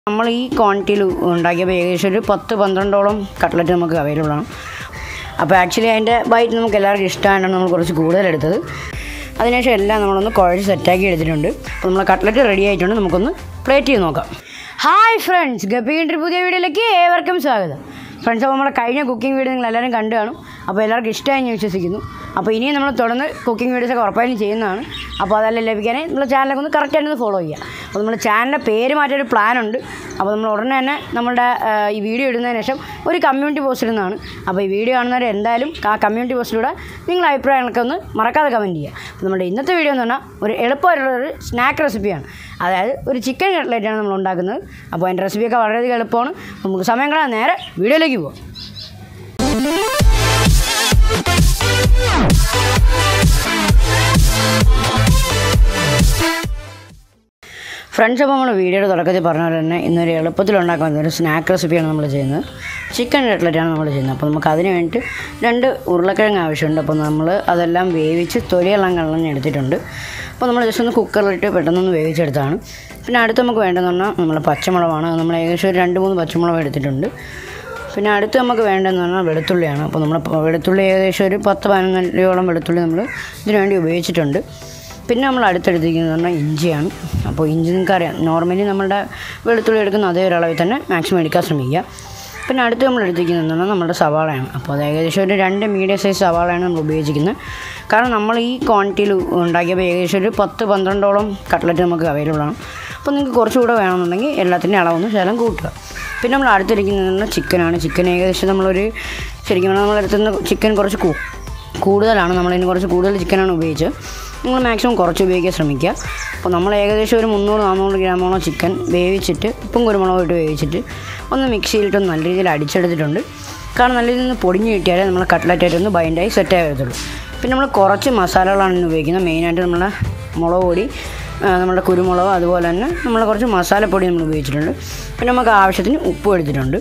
നമ്മൾ ഈ ക്വാണ്ടിറ്റിയിൽ ഉണ്ടാക്കിയപ്പോൾ ഏകദേശം ഒരു പത്ത് പന്ത്രണ്ടോളം കട്ട്ലറ്റ് നമുക്ക് അവൈലബിൾ ആണ് അപ്പോൾ ആക്ച്വലി അതിൻ്റെ ബൈറ്റ് നമുക്ക് എല്ലാവർക്കും ഇഷ്ടമായിട്ടാണ് നമ്മൾ കുറച്ച് കൂടുതൽ എടുത്തത് അതിനുശേഷം എല്ലാം നമ്മളൊന്ന് കുഴച്ച് സെറ്റാക്കി എടുത്തിട്ടുണ്ട് അപ്പോൾ നമ്മൾ കട്ട്ലറ്റ് റെഡി ആയിട്ടുണ്ട് നമുക്കൊന്ന് പ്ലേറ്റ് ചെയ്ത് നോക്കാം ഹായ് ഫ്രണ്ട്സ് ഗപ്പിൻ്റെ പുതിയ വീഡിയോയിലേക്ക് ഏവർക്കും സ്വാഗതം ഫ്രണ്ട്സ് അപ്പോൾ നമ്മുടെ കഴിഞ്ഞ കുക്കിംഗ് വീഡിയോ നിങ്ങൾ എല്ലാവരും കണ്ടു കാണും അപ്പോൾ എല്ലാവർക്കും ഇഷ്ടമായി ഞാൻ വിശ്വസിക്കുന്നു അപ്പോൾ ഇനിയും നമ്മൾ തുടർന്ന് കുക്കിംഗ് വീഡിയോസൊക്കെ ഉറപ്പായിട്ടും ചെയ്യുന്നതാണ് അപ്പോൾ അതെല്ലാം ലഭിക്കാനായി നമ്മൾ ചാനലൊക്കെ ഒന്ന് കറക്റ്റായിട്ട് ഒന്ന് ഫോളോ ചെയ്യുക അപ്പോൾ നമ്മുടെ ചാനലിൻ്റെ പേര് മാറ്റിയൊരു പ്ലാൻ ഉണ്ട് അപ്പോൾ നമ്മൾ ഉടനെ തന്നെ നമ്മുടെ ആ, ഈ വീഡിയോ ഇടുന്നതിന് ശേഷം ഒരു കമ്മ്യൂണിറ്റി പോസ്റ്റ് ഇടുന്നതാണ് അപ്പോൾ ഈ വീഡിയോ കാണുന്നവർ എന്തായാലും ആ കമ്മ്യൂണിറ്റി പോസ്റ്റിലൂടെ നിങ്ങളുടെ അഭിപ്രായങ്ങളൊക്കെ ഒന്ന് മറക്കാതെ കമൻറ്റ് ചെയ്യുക അപ്പോൾ നമ്മുടെ ഇന്നത്തെ വീഡിയോ എന്ന് പറഞ്ഞാൽ ഒരു എളുപ്പമായിട്ടുള്ള ഒരു സ്നാക്ക് റെസിപ്പിയാണ് അതായത് ഒരു ചിക്കൻ കട്ട്ലേറ്റാണ് നമ്മൾ ഉണ്ടാക്കുന്നത് അപ്പോൾ അതിൻ്റെ റെസിപ്പിയൊക്കെ വളരെയധികം എളുപ്പമാണ് നമുക്ക് സമയം കളയാൻ നേരെ വീഡിയോയിലേക്ക് പോകാം ഫ്രണ്ട്സ് അപ്പോൾ നമ്മൾ വീഡിയോയുടെ തുടക്കത്തിൽ പറഞ്ഞ പോലെ തന്നെ ഇന്നൊരു എളുപ്പത്തിൽ ഉണ്ടാക്കുന്ന ഒരു സ്നാക്ക് റെസിപ്പിയാണ് നമ്മൾ ചെയ്യുന്നത് ചിക്കൻ കട്ട്ലറ്റാണ് നമ്മൾ ചെയ്യുന്നത് അപ്പോൾ നമുക്ക് അതിന് വേണ്ടിയിട്ട് രണ്ട് ഉരുളക്കിഴങ്ങ് ആവശ്യമുണ്ട് അപ്പോൾ നമ്മൾ അതെല്ലാം വേവിച്ച് തൊലിയെല്ലാം കളഞ്ഞെടുത്തിട്ടുണ്ട് അപ്പോൾ നമ്മൾ ജസ്റ്റ് ഒന്ന് കുക്കറിലിട്ട് പെട്ടെന്നൊന്ന് വേവിച്ചെടുത്താണ് പിന്നെ അടുത്ത് നമുക്ക് വേണ്ടതെന്ന് പറഞ്ഞാൽ നമ്മൾ പച്ചമുളകാണ് അത് നമ്മൾ ഏകദേശം ഒരു രണ്ട് മൂന്ന് പച്ചമുളക് എടുത്തിട്ടുണ്ട് പിന്നെ അടുത്ത് നമുക്ക് വേണ്ടതെന്ന് പറഞ്ഞാൽ വെളുത്തുള്ളിയാണ് അപ്പോൾ നമ്മൾ വെളുത്തുള്ളി ഏകദേശം ഒരു പത്ത് പതിനൊന്നരയോളം വെളുത്തുള്ളി നമ്മൾ ഇതിനു വേണ്ടി ഉപയോഗിച്ചിട്ടുണ്ട് പിന്നെ നമ്മൾ അടുത്തെടുത്തിരിക്കുന്നത് പറഞ്ഞാൽ ഇഞ്ചിയാണ് അപ്പോൾ ഇഞ്ചി നിങ്ങൾക്ക് അറിയാം നോർമലി നമ്മളുടെ വെളുത്തുള്ളി എടുക്കുന്ന അതേ ഒരു അളവിൽ തന്നെ മാക്സിമം എടുക്കാൻ ശ്രമിക്കുക പിന്നെ അടുത്ത് നമ്മൾ എടുത്തിരിക്കുന്നത് പറഞ്ഞാൽ നമ്മുടെ സവാളയാണ് അപ്പോൾ അത് ഏകദേശം ഒരു രണ്ട് മീഡിയം സൈസ് സവാളയാണ് നമ്മൾ ഉപയോഗിച്ചിരിക്കുന്നത് കാരണം നമ്മൾ ഈ ക്വാണ്ടിറ്റിയിൽ ഉണ്ടാക്കിയപ്പോൾ ഏകദേശം ഒരു പത്ത് പന്ത്രണ്ടോളം കട്ട്ലറ്റ് നമുക്ക് അവൈലബിൾ ആണ് അപ്പോൾ നിങ്ങൾക്ക് കുറച്ചുകൂടെ വേണമെന്നുണ്ടെങ്കിൽ എല്ലാത്തിൻ്റെ അളവൊന്ന് ശകലം കൂട്ടുക പിന്നെ നമ്മൾ അടുത്തിരിക്കുന്നത് ചിക്കനാണ് ചിക്കൻ ഏകദേശം നമ്മളൊരു ശരിക്കും പറഞ്ഞാൽ നമ്മളെടുത്തുന്ന ചിക്കൻ കുറച്ച് കൂ കൂടുതലാണ് നമ്മളതിന് കുറച്ച് കൂടുതൽ ചിക്കനാണ് ഉപയോഗിച്ചത് നിങ്ങൾ മാക്സിമം കുറച്ച് ഉപയോഗിക്കാൻ ശ്രമിക്കുക അപ്പോൾ നമ്മൾ ഏകദേശം ഒരു മുന്നൂറ് നാനൂറ് ഗ്രാമോളം ചിക്കൻ വേവിച്ചിട്ട് ഉപ്പും കുരുമുളകും ഇട്ട് വേവിച്ചിട്ട് ഒന്ന് മിക്സിയിലിട്ടൊന്ന് നല്ല രീതിയിൽ അടിച്ചെടുത്തിട്ടുണ്ട് കാരണം നല്ല രീതിയിൽ നിന്ന് പൊടിഞ്ഞ് കിട്ടിയാലേ നമ്മൾ കട്ട്ലറ്റായിട്ട് ഒന്ന് ബൈൻഡായി സെറ്റായി വരത്തുള്ളൂ പിന്നെ നമ്മൾ കുറച്ച് മസാലകളാണ് ഇന്ന് ഉപയോഗിക്കുന്നത് മെയിനായിട്ട് നമ്മുടെ മുളക് പൊടി ആ, നമ്മുടെ കുരുമുളക് അതുപോലെ തന്നെ നമ്മൾ കുറച്ച് മസാലപ്പൊടി നമ്മൾ ഉപയോഗിച്ചിട്ടുണ്ട് പിന്നെ നമുക്ക് ആവശ്യത്തിന് ഉപ്പും എടുത്തിട്ടുണ്ട്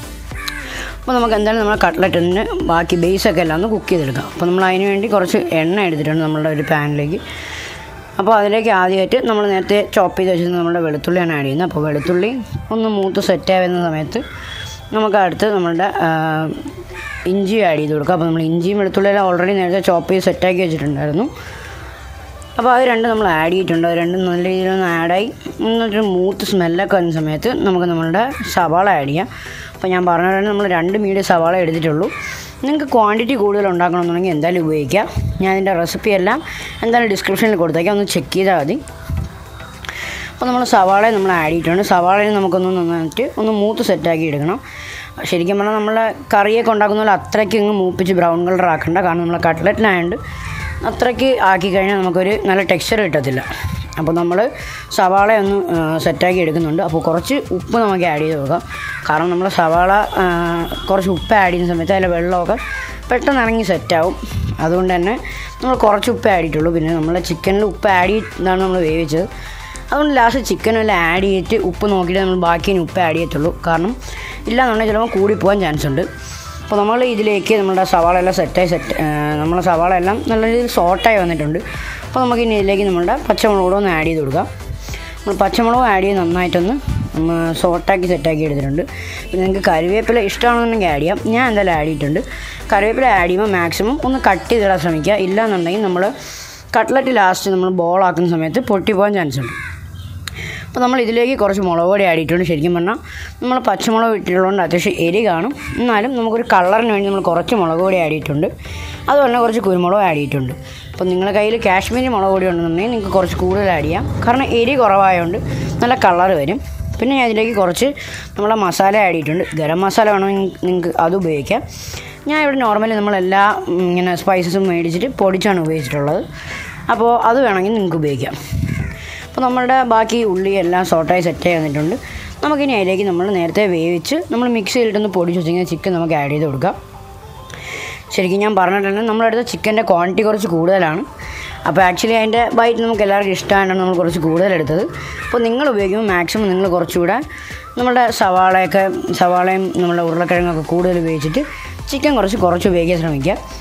അപ്പോൾ നമുക്ക് എന്തായാലും നമ്മുടെ കട്ട്ലറ്റിന് ബാക്കി ബേസൊക്കെ എല്ലാം ഒന്ന് കുക്ക് ചെയ്തെടുക്കാം അപ്പോൾ നമ്മൾ അതിന് വേണ്ടി കുറച്ച് എണ്ണ എടുത്തിട്ടുണ്ട് നമ്മളുടെ ഒരു പാനിലേക്ക് അപ്പോൾ അതിലേക്ക് ആദ്യമായിട്ട് നമ്മൾ നേരത്തെ ചോപ്പ് ചെയ്ത് വെച്ചിരുന്ന നമ്മുടെ വെളുത്തുള്ളിയാണ് ആഡ് ചെയ്യുന്നത് അപ്പോൾ വെളുത്തുള്ളി ഒന്ന് മൂത്ത് സെറ്റ് ആവുന്ന സമയത്ത് നമുക്ക് അടുത്ത് നമ്മളുടെ ആ, ഇഞ്ചി ആഡ് ചെയ്ത് കൊടുക്കാം അപ്പോൾ നമ്മൾ ഇഞ്ചിയും വെളുത്തുള്ളിയെല്ലാം ഓൾറെഡി നേരത്തെ ചോപ്പ് ചെയ്ത് സെറ്റാക്കി വെച്ചിട്ടുണ്ടായിരുന്നു അപ്പോൾ അത് രണ്ടും നമ്മൾ ആഡ് ചെയ്തിട്ടുണ്ട് അത് രണ്ടും നല്ല രീതിയിലൊന്ന് ആഡായി എന്നിട്ട് മൂത്ത് സ്മെല്ലൊക്കെ വന്ന സമയത്ത് നമുക്ക് നമ്മളുടെ സവാള ആഡ് ചെയ്യാം അപ്പോൾ ഞാൻ പറഞ്ഞ പോലെ നമ്മൾ രണ്ട് മീഡിയം സവാള എടുത്തിട്ടുള്ളൂ നിങ്ങൾക്ക് ക്വാണ്ടിറ്റി കൂടുതൽ ഉണ്ടാക്കണമെന്നുണ്ടെങ്കിൽ എന്തായാലും ഉപയോഗിക്കാം ഞാൻ അതിൻ്റെ റെസിപ്പി എല്ലാം എന്തായാലും ഡിസ്ക്രിപ്ഷനിൽ കൊടുത്തേക്കാം ഒന്ന് ചെക്ക് ചെയ്താൽ മതി അപ്പോൾ നമ്മൾ സവാള നമ്മൾ ആഡ് ചെയ്തിട്ടുണ്ട് സവാളയിൽ നമുക്കൊന്ന് നന്നായിട്ട് ഒന്ന് മൂത്ത് സെറ്റാക്കി എടുക്കണം ശരിക്കും പറഞ്ഞാൽ നമ്മളെ കറിയൊക്കെ ഉണ്ടാക്കുന്ന പോലെ അത്രയ്ക്ക് ഇങ്ങ് മൂപ്പിച്ച് ബ്രൗൺ കളർ ആക്കണ്ട കാരണം നമ്മൾ കട്ട്ലറ്റിനായതുകൊണ്ട് അത്രയ്ക്ക് ആക്കി കഴിഞ്ഞാൽ നമുക്കൊരു നല്ല ടെക്സ്ചർ കിട്ടത്തില്ല അപ്പോൾ നമ്മൾ സവാള ഒന്ന് സെറ്റാക്കി എടുക്കുന്നുണ്ട് അപ്പോൾ കുറച്ച് ഉപ്പ് നമുക്ക് ആഡ് ചെയ്ത് കൊടുക്കാം കാരണം നമ്മൾ സവാള ആ, കുറച്ച് ഉപ്പ് ആഡ് ചെയ്യുന്ന സമയത്ത് അതിലെ വെള്ളമൊക്കെ പെട്ടെന്ന് ഇറങ്ങി സെറ്റാവും അതുകൊണ്ട് തന്നെ നമ്മൾ കുറച്ച് ഉപ്പ് ആഡ് ചെയ്തിട്ടുള്ളൂ പിന്നെ നമ്മൾ ചിക്കനിൽ ഉപ്പ് ആഡ് ചെയ്താണ് നമ്മൾ വേവിച്ചത് അതുകൊണ്ട് ലാസ്റ്റ് ചിക്കനെല്ലാം ആഡ് ചെയ്തിട്ട് ഉപ്പ് നോക്കിയിട്ട് നമ്മൾ ബാക്കി ഇനി ഉപ്പ് ആഡ് ചെയ്യത്തുള്ളൂ കാരണം ഇല്ലാന്നുണ്ടെങ്കിൽ ചിലപ്പോൾ കൂടിപ്പോകാൻ ചാൻസ് ഉണ്ട് അപ്പോൾ നമ്മൾ ഇതിലേക്ക് നമ്മുടെ സവാള എല്ലാം സെറ്റായി സെറ്റ് നമ്മളെ സവാള എല്ലാം നല്ല രീതിയിൽ സോട്ടായി വന്നിട്ടുണ്ട് അപ്പോൾ നമുക്ക് ഇനി ഇതിലേക്ക് നമ്മുടെ പച്ചമുളക് കൂടെ ഒന്ന് ആഡ് ചെയ്ത് കൊടുക്കാം നമ്മൾ പച്ചമുളകും ആഡ് ചെയ്ത് നന്നായിട്ടൊന്ന് നമ്മൾ സോട്ടാക്കി സെറ്റാക്കി എടുത്തിട്ടുണ്ട് പിന്നെ നിങ്ങൾക്ക് കറിവേപ്പില ഇഷ്ടമാണെന്നുണ്ടെങ്കിൽ ആഡ് ചെയ്യാം ഞാൻ എന്തായാലും ആഡ് ചെയ്തിട്ടുണ്ട് കറിവേപ്പില ആഡ് ചെയ്യുമ്പോൾ മാക്സിമം ഒന്ന് കട്ട് ചെയ്തിടാൻ ശ്രമിക്കുക ഇല്ലാന്നുണ്ടെങ്കിൽ നമ്മൾ കട്ട്ലറ്റ് ലാസ്റ്റ് നമ്മൾ ബോളാക്കുന്ന സമയത്ത് പൊട്ടിപ്പോകാൻ ചാൻസ് ഉണ്ട് അപ്പോൾ നമ്മൾ ഇതിലേക്ക് കുറച്ച് മുളക് പൊടി ആഡ് ചെയ്തിട്ടുണ്ട് ശരിക്കും പറഞ്ഞാൽ നമ്മൾ പച്ചമുളക് ഇട്ടിട്ടുള്ളതുകൊണ്ട് അത്യാവശ്യം എരി കാണും എന്നാലും നമുക്കൊരു കളറിന് വേണ്ടി നമ്മൾ കുറച്ച് മുളക് പൊടി ആഡ് ചെയ്തിട്ടുണ്ട് അതുപോലെ തന്നെ കുറച്ച് കുരുമുളക് ആഡ് ചെയ്തിട്ടുണ്ട് അപ്പോൾ നിങ്ങളുടെ കയ്യിൽ കാശ്മീരി മുളക് പൊടി ഉണ്ടെന്നുണ്ടെങ്കിൽ നിങ്ങൾക്ക് കുറച്ച് കൂടുതൽ ആഡ് ചെയ്യാം കാരണം എരി കുറവായതുകൊണ്ട് നല്ല കളർ വരും പിന്നെ ഞാൻ ഇതിലേക്ക് കുറച്ച് നമ്മളെ മസാല ആഡ് ചെയ്തിട്ടുണ്ട് ഗരം മസാല വേണമെങ്കിൽ നിങ്ങൾക്ക് അത് ഉപയോഗിക്കാം ഞാൻ ഇവിടെ നോർമലി നമ്മളെല്ലാ ഉം, ഇങ്ങനെ സ്പൈസസും മേടിച്ചിട്ട് പൊടിച്ചാണ് ഉപയോഗിച്ചിട്ടുള്ളത് അപ്പോൾ അത് വേണമെങ്കിൽ നിങ്ങൾക്ക് ഉപയോഗിക്കാം അപ്പോൾ നമ്മുടെ ബാക്കി ഉള്ളി എല്ലാം സോട്ടായി സെറ്റ് ആയി വന്നിട്ടുണ്ട് നമുക്കിനി അതിലേക്ക് നമ്മൾ നേരത്തെ വേവിച്ച് നമ്മൾ മിക്സിയിലിട്ടൊന്ന് പൊടിച്ച് വെച്ചിങ്ങനെ ചിക്കൻ നമുക്ക് ആഡ് ചെയ്ത് കൊടുക്കാം ശരിക്കും ഞാൻ പറഞ്ഞിട്ടുണ്ട് നമ്മളടുത്ത ചിക്കൻ്റെ ക്വാണ്ടിറ്റി കുറച്ച് കൂടുതലാണ് അപ്പോൾ ആക്ച്വലി അതിൻ്റെ ബൈറ്റ് നമുക്ക് എല്ലാവർക്കും ഇഷ്ടമായിട്ടാണ് നമ്മൾ കുറച്ച് കൂടുതൽ എടുത്തത് അപ്പോൾ നിങ്ങൾ ഉപയോഗിക്കുമ്പോൾ മാക്സിമം നിങ്ങൾ കുറച്ചുകൂടെ നമ്മുടെ സവാളയൊക്കെ സവാളയും നമ്മുടെ ഉരുളക്കിഴങ്ങൊക്കെ കൂടുതൽ ഉപയോഗിച്ചിട്ട് ചിക്കൻ കുറച്ച് കുറച്ച് ഉപയോഗിക്കാൻ ശ്രമിക്കുക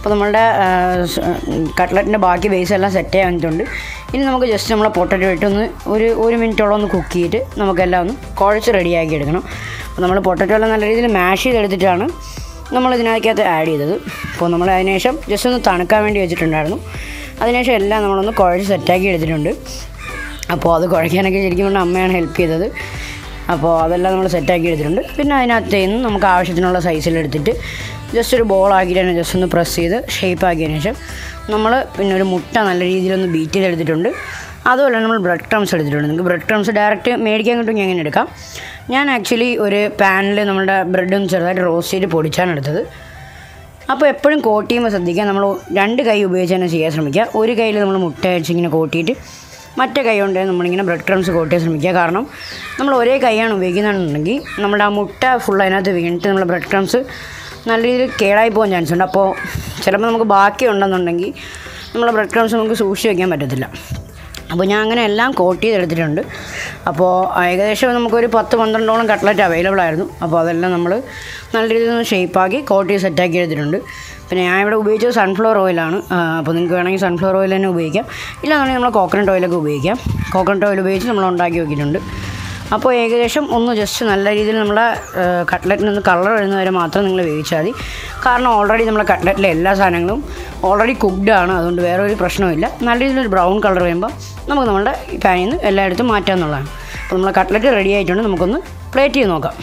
അപ്പോൾ നമ്മളുടെ കട്ട്ലറ്റിൻ്റെ ബാക്കി ബേസ് എല്ലാം സെറ്റ് ചെയ്യാൻ വേണ്ടിയിട്ടുണ്ട് ഇനി നമുക്ക് ജസ്റ്റ് നമ്മളെ പൊട്ടറ്റോ ഇട്ടൊന്ന് ഒരു ഒരു മിനിറ്റോളം ഒന്ന് കുക്ക് ചെയ്തിട്ട് നമുക്കെല്ലാം ഒന്ന് കുഴച്ച് റെഡിയാക്കി എടുക്കണം അപ്പോൾ നമ്മൾ പൊട്ടറ്റോ എല്ലാം നല്ല രീതിയിൽ മാഷ് ചെയ്തെടുത്തിട്ടാണ് നമ്മൾ ഇതിനകത്ത് ആഡ് ചെയ്തത് അപ്പോൾ നമ്മൾ അതിനുശേഷം ജസ്റ്റ് ഒന്ന് തണുക്കാൻ വേണ്ടി വെച്ചിട്ടുണ്ടായിരുന്നു അതിനുശേഷം എല്ലാം നമ്മളൊന്ന് കുഴച്ച് സെറ്റാക്കി എടുത്തിട്ടുണ്ട് അപ്പോൾ അത് കുഴയ്ക്കാനൊക്കെ ശരിക്കും പറഞ്ഞാൽ അമ്മയാണ് ഹെൽപ്പ് ചെയ്തത് അപ്പോൾ അതെല്ലാം നമ്മൾ സെറ്റാക്കി എടുത്തിട്ടുണ്ട് പിന്നെ അതിനകത്ത് നിന്ന് നമുക്ക് ആവശ്യത്തിനുള്ള സൈസിലെടുത്തിട്ട് ജസ്റ്റ് ഒരു ബോളാക്കിയിട്ട് തന്നെ ജസ്റ്റ് ഒന്ന് പ്രസ് ചെയ്ത് ഷേപ്പ് ആക്കിയതിന് ശേഷം നമ്മൾ പിന്നെ ഒരു മുട്ട നല്ല രീതിയിലൊന്ന് ബീറ്റ് ചെയ്തെടുത്തിട്ടുണ്ട് അതുപോലെ നമ്മൾ ബ്രെഡ് ക്രംസ് എടുത്തിട്ടുണ്ട് നിങ്ങൾക്ക് ബ്രെഡ് ക്രംസ് ഡയറക്റ്റ് മേടിക്കാൻ കിട്ടുമെങ്കിൽ അങ്ങനെ എടുക്കാം ഞാൻ ആക്ച്വലി ഒരു പാനിൽ നമ്മുടെ ബ്രെഡ് ഒന്ന് ചെറുതായിട്ട് റോസ്റ്റ് ചെയ്ത് പൊടിച്ചാണ് എടുത്തത് അപ്പോൾ എപ്പോഴും കോട്ട് ചെയ്യുമ്പോൾ ശ്രദ്ധിക്കുക നമ്മൾ രണ്ട് കൈ ഉപയോഗിച്ച് തന്നെ ചെയ്യാൻ ശ്രമിക്കുക ഒരു കയ്യിൽ നമ്മൾ മുട്ട അടിച്ച് ഇങ്ങനെ കോട്ടിയിട്ട് മറ്റേ കൈ കൊണ്ട് നമ്മളിങ്ങനെ ബ്രെഡ് ക്രംസ് കോട്ട് ചെയ്യാൻ ശ്രമിക്കുക കാരണം നമ്മൾ ഒരേ കൈയാണ് ഉപയോഗിക്കുന്നതെന്നുണ്ടെങ്കിൽ നമ്മുടെ ആ മുട്ട ഫുൾ അതിനകത്ത് വീണിട്ട് നമ്മൾ ബ്രെഡ് ക്രംസ് നല്ല രീതിയിൽ കേടായി പോകാൻ ചാൻസ് ഉണ്ട് അപ്പോൾ ചിലപ്പോൾ നമുക്ക് ബാക്കി ഉണ്ടെന്നുണ്ടെങ്കിൽ നമ്മളെ ബ്രെഡ് ക്രംസ് നമുക്ക് സൂക്ഷിച്ച് വയ്ക്കാൻ പറ്റത്തില്ല അപ്പോൾ ഞാൻ അങ്ങനെ എല്ലാം കോട്ട് ചെയ്തെടുത്തിട്ടുണ്ട് അപ്പോൾ ഏകദേശം നമുക്കൊരു പത്ത് പന്ത്രണ്ടോളം കട്ട്ലറ്റ് അവൈലബിൾ ആയിരുന്നു അപ്പോൾ അതെല്ലാം നമ്മൾ നല്ല രീതിയിൽ ഒന്ന് ഷേപ്പാക്കി കോട്ട് ചെയ്ത് സെറ്റാക്കി എടുത്തിട്ടുണ്ട് പിന്നെ ഞാൻ ഇവിടെ ഉപയോഗിച്ചത് സൺഫ്ലവർ ഓയിലാണ് ആ, അപ്പോൾ നിങ്ങൾക്ക് വേണമെങ്കിൽ സൺഫ്ലവർ ഓയിൽ തന്നെ ഉപയോഗിക്കാം ഇല്ലാന്നുണ്ടെങ്കിൽ നമ്മൾ കോക്കനട്ട് ഓയിലൊക്കെ ഉപയോഗിക്കാം കോക്കനട്ട് ഓയിൽ ഉപയോഗിച്ച് നമ്മൾ ഉണ്ടാക്കി വെക്കിയിട്ടുണ്ട് അപ്പോൾ ഏകദേശം ഒന്ന് ജസ്റ്റ് നല്ല രീതിയിൽ നമ്മളെ കട്ട്ലറ്റിന് ഒന്ന് കളർ വരുന്ന വരെ മാത്രം നിങ്ങൾ വേവിച്ചാൽ മതി കാരണം ഓൾറെഡി നമ്മളെ കട്ട്ലറ്റിലെ എല്ലാ സാധനങ്ങളും ഓൾറെഡി കുക്ക്ഡ് ആണ് അതുകൊണ്ട് വേറെ ഒരു പ്രശ്നവുമില്ല നല്ല രീതിയിലൊരു ബ്രൗൺ കളർ വരുമ്പോൾ നമുക്ക് നമ്മുടെ പാനിൽ നിന്ന് എല്ലായിടത്തും മാറ്റാമെന്നുള്ളതാണ് അപ്പോൾ നമ്മളെ കട്ട്ലറ്റ് റെഡി ആയിട്ടുണ്ട് നമുക്കൊന്ന് പ്ലേറ്റ് ചെയ്ത് നോക്കാം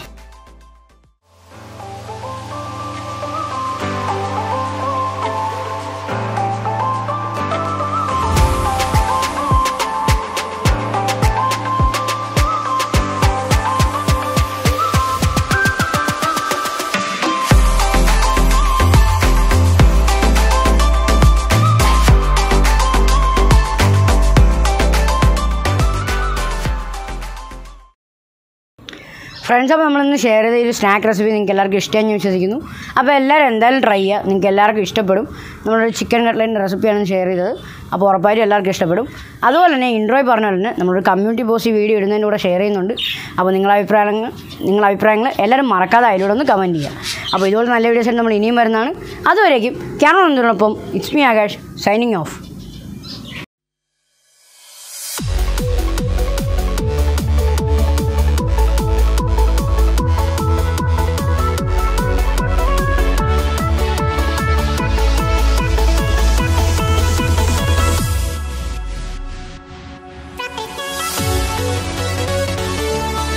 ഫ്രണ്ട്സ് അപ്പോൾ നമ്മളിന്ന് ഷെയർ ചെയ്ത ഒരു സ്നാക്ക് റെസിപ്പി നിങ്ങൾക്ക് എല്ലാവർക്കും ഇഷ്ടമായി ഞാൻ വിശ്വസിക്കുന്നു അപ്പോൾ എല്ലാവരും എന്തായാലും ട്രൈ ചെയ്യുക നിങ്ങൾക്ക് എല്ലാവർക്കും ഇഷ്ടപ്പെടും നമ്മളൊരു ചിക്കൻ കട്ട്ലറ്റിൻ്റെ റെസിപ്പിയാണ് ഷെയർ ചെയ്തത് അപ്പോൾ ഉറപ്പായിട്ടും എല്ലാവർക്കും ഇഷ്ടപ്പെടും അതുപോലെ തന്നെ ഇൻട്രോയിൽ പറഞ്ഞ പോലെ തന്നെ നമ്മളൊരു കമ്മ്യൂണിറ്റി പോസ്റ്റ് വീഡിയോ ഇടുന്നതിൻ്റെ കൂടെ ഷെയർ ചെയ്യുന്നുണ്ട് അപ്പോൾ നിങ്ങളുടെ അഭിപ്രായങ്ങൾ നിങ്ങളുടെ അഭിപ്രായങ്ങൾ എല്ലാവരും മറക്കാതെ അതിലൂടെ ഒന്ന് കമൻറ്റ് ചെയ്യുക അപ്പോൾ ഇതുപോലെ നല്ല വീഡിയോസ് നമ്മൾ ഇനിയും വരുന്നതാണ് അതുവരേക്കും ക്യാമറ നന്ദിനൊപ്പം it's me Akash signing of